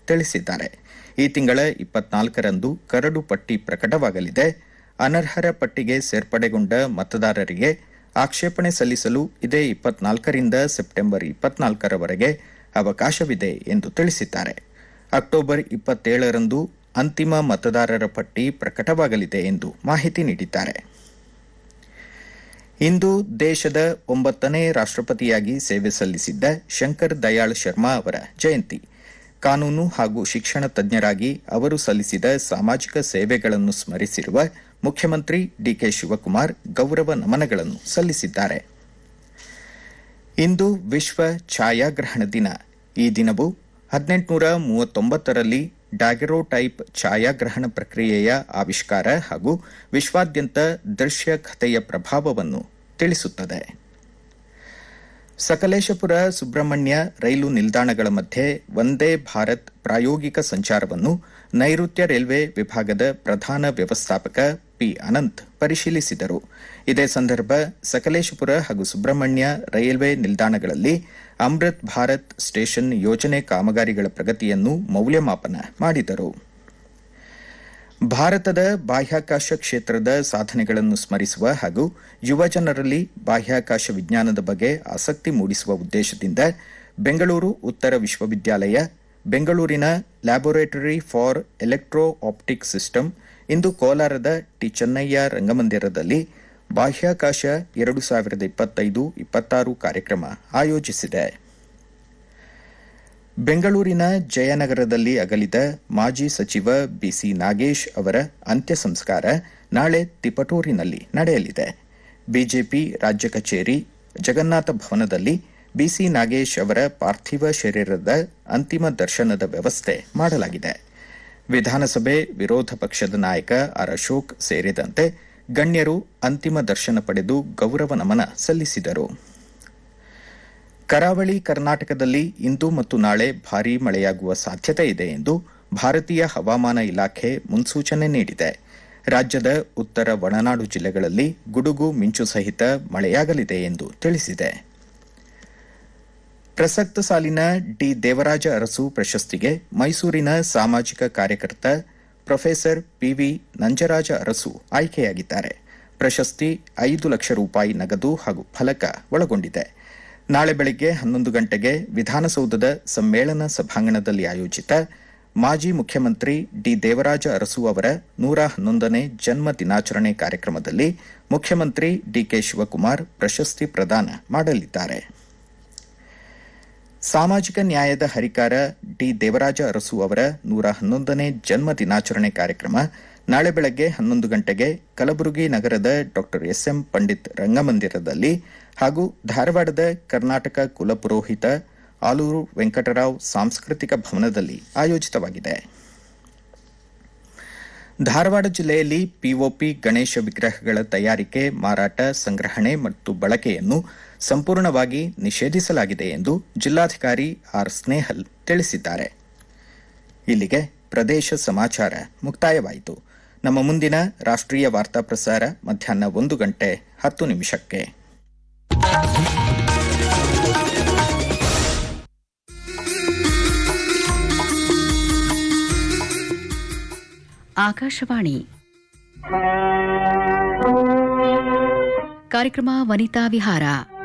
ತಿಳಿಸಿದ್ದಾರೆ ಈ ತಿಂಗಳ ಇಪ್ಪತ್ನಾಲ್ಕರಂದು ಕರಡು ಪಟ್ಟಿ ಪ್ರಕಟವಾಗಲಿದೆ ಅನರ್ಹರ ಪಟ್ಟಿಗೆ ಸೇರ್ಪಡೆಗೊಂಡ ಮತದಾರರಿಗೆ ಆಕ್ಷೇಪಣೆ ಸಲ್ಲಿಸಲು ಇದೇ ಇಪ್ಪತ್ನಾಲ್ಕರಿಂದ ಸೆಪ್ಟೆಂಬರ್ ಇಪ್ಪತ್ನಾಲ್ಕರವರೆಗೆ ಅವಕಾಶವಿದೆ ಎಂದು ತಿಳಿಸಿದ್ದಾರೆ ಅಕ್ಟೋಬರ್ ಇಪ್ಪತ್ತೇಳರಂದು ಅಂತಿಮ ಮತದಾರರ ಪಟ್ಟಿ ಪ್ರಕಟವಾಗಲಿದೆ ಎಂದು ಮಾಹಿತಿ ನೀಡಿದ್ದಾರೆ ಇಂದು ದೇಶದ ಒಂಬತ್ತನೇ ರಾಷ್ಟ್ರಪತಿಯಾಗಿ ಸೇವೆ ಸಲ್ಲಿಸಿದ್ದ ಶಂಕರ್ ದಯಾಳ್ ಶರ್ಮಾ ಅವರ ಜಯಂತಿ ಕಾನೂನು ಹಾಗೂ ಶಿಕ್ಷಣ ತಜ್ಞರಾಗಿ ಅವರು ಸಲ್ಲಿಸಿದ ಸಾಮಾಜಿಕ ಸೇವೆಗಳನ್ನು ಸ್ಮರಿಸಿರುವ ಮುಖ್ಯಮಂತ್ರಿ ಡಿಕೆ ಶಿವಕುಮಾರ್ ಗೌರವ ನಮನಗಳನ್ನು ಸಲ್ಲಿಸಿದ್ದಾರೆ ಇಂದು ವಿಶ್ವ ಛಾಯಾಗ್ರಹಣ ದಿನ ಈ ದಿನವು ಹದಿನೆಂಟುನೂರ ಮೂವತ್ತೊಂಬತ್ತರಲ್ಲಿ ಡಾಗೆರೋಟೈಪ್ ಛಾಯಾಗ್ರಹಣ ಪ್ರಕ್ರಿಯೆಯ ಆವಿಷ್ಕಾರ ಹಾಗೂ ವಿಶ್ವಾದ್ಯಂತ ದೃಶ್ಯ ಕಥೆಯ ಪ್ರಭಾವವನ್ನು ತಿಳಿಸುತ್ತದೆ ಸಕಲೇಶಪುರ ಸುಬ್ರಹ್ಮಣ್ಯ ರೈಲು ನಿಲ್ದಾಣಗಳ ಮಧ್ಯೆ ವಂದೇ ಭಾರತ್ ಪ್ರಾಯೋಗಿಕ ಸಂಚಾರವನ್ನು ನೈಋತ್ಯ ರೈಲ್ವೆ ವಿಭಾಗದ ಪ್ರಧಾನ ವ್ಯವಸ್ಥಾಪಕ ಪಿ ಅನಂತ್ ಪರಿಶೀಲಿಸಿದರು ಇದೇ ಸಂದರ್ಭ ಸಕಲೇಶಪುರ ಹಾಗೂ ಸುಬ್ರಹ್ಮಣ್ಯ ರೈಲ್ವೆ ನಿಲ್ದಾಣಗಳಲ್ಲಿ ಅಮೃತ್ ಭಾರತ್ ಸ್ಟೇಷನ್ ಯೋಜನೆ ಕಾಮಗಾರಿಗಳ ಪ್ರಗತಿಯನ್ನು ಮೌಲ್ಯಮಾಪನ ಮಾಡಿದರು ಭಾರತದ ಬಾಹ್ಯಾಕಾಶ ಕ್ಷೇತ್ರದ ಸಾಧನೆಗಳನ್ನು ಸ್ಮರಿಸುವ ಹಾಗೂ ಯುವಜನರಲ್ಲಿ ಬಾಹ್ಯಾಕಾಶ ವಿಜ್ಞಾನದ ಬಗ್ಗೆ ಆಸಕ್ತಿ ಮೂಡಿಸುವ ಉದ್ದೇಶದಿಂದ ಬೆಂಗಳೂರು ಉತ್ತರ ವಿಶ್ವವಿದ್ಯಾಲಯ ಬೆಂಗಳೂರಿನ laboratory for electro optic system ಇಂದು ಕೋಲಾರದ ಟಿ ಚೆನ್ನಯ್ಯ ರಂಗಮಂದಿರದಲ್ಲಿ ಬಾಹ್ಯಾಕಾಶ ಎರಡು ಸಾವಿರದ ಇಪ್ಪತ್ತೈದು ಇಪ್ಪತ್ತಾರು ಕಾರ್ಯಕ್ರಮ ಆಯೋಜಿಸಿದೆ ಬೆಂಗಳೂರಿನ ಜಯನಗರದಲ್ಲಿ ಅಗಲಿದ ಮಾಜಿ ಸಚಿವ ಬಿಸಿ ನಾಗೇಶ್ ಅವರ ಅಂತ್ಯ ಸಂಸ್ಕಾರ ನಾಳೆ ತಿಪಟೂರಿನಲ್ಲಿ ನಡೆಯಲಿದೆ ಬಿಜೆಪಿ ರಾಜ್ಯ ಕಚೇರಿ ಜಗನ್ನಾಥ ಭವನದಲ್ಲಿ ಬಿಸಿ ನಾಗೇಶ್ ಅವರ ಪಾರ್ಥಿವ ಶರೀರದ ಅಂತಿಮ ದರ್ಶನದ ವ್ಯವಸ್ಥೆ ಮಾಡಲಾಗಿದೆ ವಿಧಾನಸಭೆ ವಿರೋಧ ಪಕ್ಷದ ನಾಯಕ ಆರ್ ಅಶೋಕ್ ಸೇರಿದಂತೆ ಗಣ್ಯರು ಅಂತಿಮ ದರ್ಶನ ಪಡೆದು ಗೌರವ ನಮನ ಸಲ್ಲಿಸಿದರು ಕರಾವಳಿ ಕರ್ನಾಟಕದಲ್ಲಿ ಇಂದು ಮತ್ತು ನಾಳೆ ಭಾರೀ ಮಳೆಯಾಗುವ ಸಾಧ್ಯತೆ ಇದೆ ಎಂದು ಭಾರತೀಯ ಹವಾಮಾನ ಇಲಾಖೆ ಮುನ್ಸೂಚನೆ ನೀಡಿದೆ ರಾಜ್ಯದ ಉತ್ತರ ಒಳನಾಡು ಜಿಲ್ಲೆಗಳಲ್ಲಿ ಗುಡುಗು ಮಿಂಚು ಸಹಿತ ಮಳೆಯಾಗಲಿದೆ ಎಂದು ತಿಳಿಸಿದೆ ಪ್ರಸಕ್ತ ಸಾಲಿನ ಡಿ ದೇವರಾಜ ಅರಸು ಪ್ರಶಸ್ತಿಗೆ ಮೈಸೂರಿನ ಸಾಮಾಜಿಕ ಕಾರ್ಯಕರ್ತ ಪ್ರೊಫೆಸರ್ ಪಿವಿ ನಂಜರಾಜ ಅರಸು ಆಯ್ಕೆಯಾಗಿದ್ದಾರೆ ಪ್ರಶಸ್ತಿ ಐದು ಲಕ್ಷ ರೂಪಾಯಿ ನಗದು ಹಾಗೂ ಫಲಕ ಒಳಗೊಂಡಿದೆ ನಾಳೆ ಬೆಳಗ್ಗೆ ಹನ್ನೊಂದು ಗಂಟೆಗೆ ವಿಧಾನಸೌಧದ ಸಮ್ಮೇಳನ ಸಭಾಂಗಣದಲ್ಲಿ ಆಯೋಜಿತ ಮಾಜಿ ಮುಖ್ಯಮಂತ್ರಿ ಡಿ ದೇವರಾಜ ಅರಸು ಅವರ ನೂರ ಹನ್ನೊಂದನೇ ಜನ್ಮ ದಿನಾಚರಣೆ ಕಾರ್ಯಕ್ರಮದಲ್ಲಿ ಮುಖ್ಯಮಂತ್ರಿ ಡಿಕೆ ಶಿವಕುಮಾರ್ ಪ್ರಶಸ್ತಿ ಪ್ರದಾನ ಮಾಡಲಿದ್ದಾರೆ ಸಾಮಾಜಿಕ ನ್ಯಾಯದ ಹರಿಕಾರ ಡಿ ದೇವರಾಜ ಅರಸು ಅವರ ನೂರ ಹನ್ನೊಂದನೇ ಜನ್ಮ ದಿನಾಚರಣೆ ಕಾರ್ಯಕ್ರಮ ನಾಳೆ ಬೆಳಗ್ಗೆ ಹನ್ನೊಂದು ಗಂಟೆಗೆ ಕಲಬುರಗಿ ನಗರದ ಡಾ ಎಸ್ಎಂ ಪಂಡಿತ್ ರಂಗಮಂದಿರದಲ್ಲಿ ಹಾಗೂ ಧಾರವಾಡದ ಕರ್ನಾಟಕ ಕುಲಪುರೋಹಿತ ಆಲೂರು ವೆಂಕಟರಾವ್ ಸಾಂಸ್ಕೃತಿಕ ಭವನದಲ್ಲಿ ಆಯೋಜಿತವಾಗಿದೆ ಧಾರವಾಡ ಜಿಲ್ಲೆಯಲ್ಲಿ ಪಿಒಪಿ ಗಣೇಶ ವಿಗ್ರಹಗಳ ತಯಾರಿಕೆ ಮಾರಾಟ ಸಂಗ್ರಹಣೆ ಮತ್ತು ಬಳಕೆಯನ್ನು ಸಂಪೂರ್ಣವಾಗಿ ನಿಷೇಧಿಸಲಾಗಿದೆ ಎಂದು ಜಿಲ್ಲಾಧಿಕಾರಿ ಆರ್ ಸ್ನೇಹಲ್ ತಿಳಿಸಿದ್ದಾರೆ ಇಲ್ಲಿಗೆ ಪ್ರದೇಶ ಸಮಾಚಾರ ಮುಕ್ತಾಯವಾಯಿತು ನಮ್ಮ ಮುಂದಿನ ರಾಷ್ಟ್ರೀಯ ವಾರ್ತಾ ಪ್ರಸಾರ ಮಧ್ಯಾಹ್ನ ಒಂದು ಗಂಟೆ ಹತ್ತು ನಿಮಿಷಕ್ಕೆ ಆಕಾಶವಾಣಿ ಕಾರ್ಯಕ್ರಮ ವನಿತಾ ವಿಹಾರ